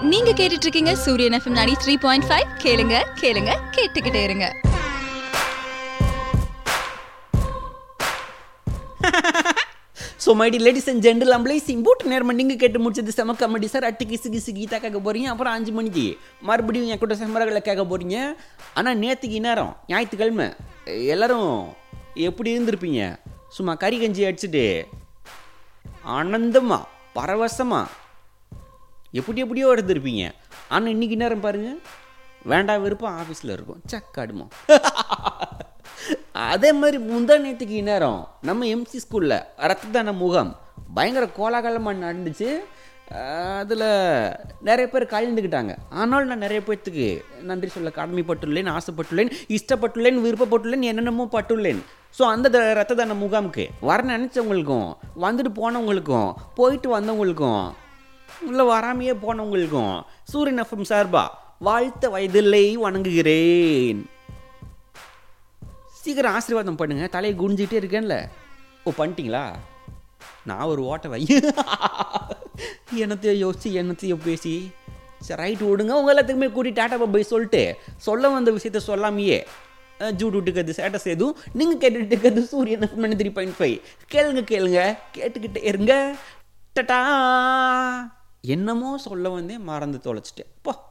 நீங்க கேட்டுட்டு இருக்கீங்க சூரியன் எஃப்எம் நாடி த்ரீ பாயிண்ட் ஃபைவ் கேளுங்க கேளுங்க கேட்டுக்கிட்டே இருங்க so my dear ladies and gentle அம்பளைஸ் இம்போர்ட் நேரம் நீங்கள் கேட்டு முடிச்சது செம காமெடி சார் அட்டு கிசு கிசு கீதா கேட்க போகிறீங்க அப்புறம் அஞ்சு மணிக்கு மறுபடியும் என் கூட செம்மரகளை கேட்க போகிறீங்க ஆனால் நேற்றுக்கு நேரம் ஞாயிற்றுக்கிழமை எல்லாரும் எப்படி இருந்திருப்பீங்க சும்மா கறி கஞ்சி அடிச்சுட்டு ஆனந்தமா பரவசமா எப்படி எப்படியோ இருந்திருப்பீங்க ஆனால் இன்னைக்கு நேரம் பாருங்க வேண்டாம் விருப்பம் ஆஃபீஸில் இருக்கும் சக்காடுமோ அதே மாதிரி முந்தா நேற்றுக்கு நேரம் நம்ம எம்சி ஸ்கூலில் ரத்த தான முகாம் பயங்கர கோலாகலமாக நடந்துச்சு அதில் நிறைய பேர் கலந்துக்கிட்டாங்க ஆனால் நான் நிறைய பேர்த்துக்கு நன்றி சொல்ல கடமைப்பட்டுள்ளேன் ஆசைப்பட்டுள்ளேன் இஷ்டப்பட்டுள்ளேன் விருப்பப்பட்டுள்ளேன் என்னென்னமோ பட்டுள்ளேன் ஸோ அந்த த- ரத்த தான முகாமுக்கு வர நினச்சவங்களுக்கும் வந்துட்டு போனவங்களுக்கும் போயிட்டு வந்தவங்களுக்கும் உள்ள வராமையே போனவங்களுக்கும் சூரியன் எஃப்எம் சார்பா வாழ்த்த வயதில்லை வணங்குகிறேன் சீக்கிரம் ஆசீர்வாதம் பண்ணுங்க தலையை குனிஞ்சிட்டே இருக்கேன்ல ஓ பண்ணிட்டீங்களா நான் ஒரு ஓட்ட வை என்னத்தையோ யோசிச்சு என்னத்தையோ பேசி சரி ரைட் விடுங்க உங்க எல்லாத்துக்குமே கூட்டி டாட்டா போய் சொல்லிட்டு சொல்ல வந்த விஷயத்த சொல்லாமையே அஹ், ஜூட் விட்டுக்கிறது ஸ்டேட்டஸ் எதுவும் நீங்கள் கேட்டுட்டு இருக்கிறது சூரியன் எஃப்எம் த்ரீ பாயிண்ட் ஃபைவ் கேளுங்க கேளுங்க கேட்டுக்கிட்டே இருங்க டட்டா என்னமோ சொல்ல வந்தே மறந்து தொலைச்சிட்டேன் போ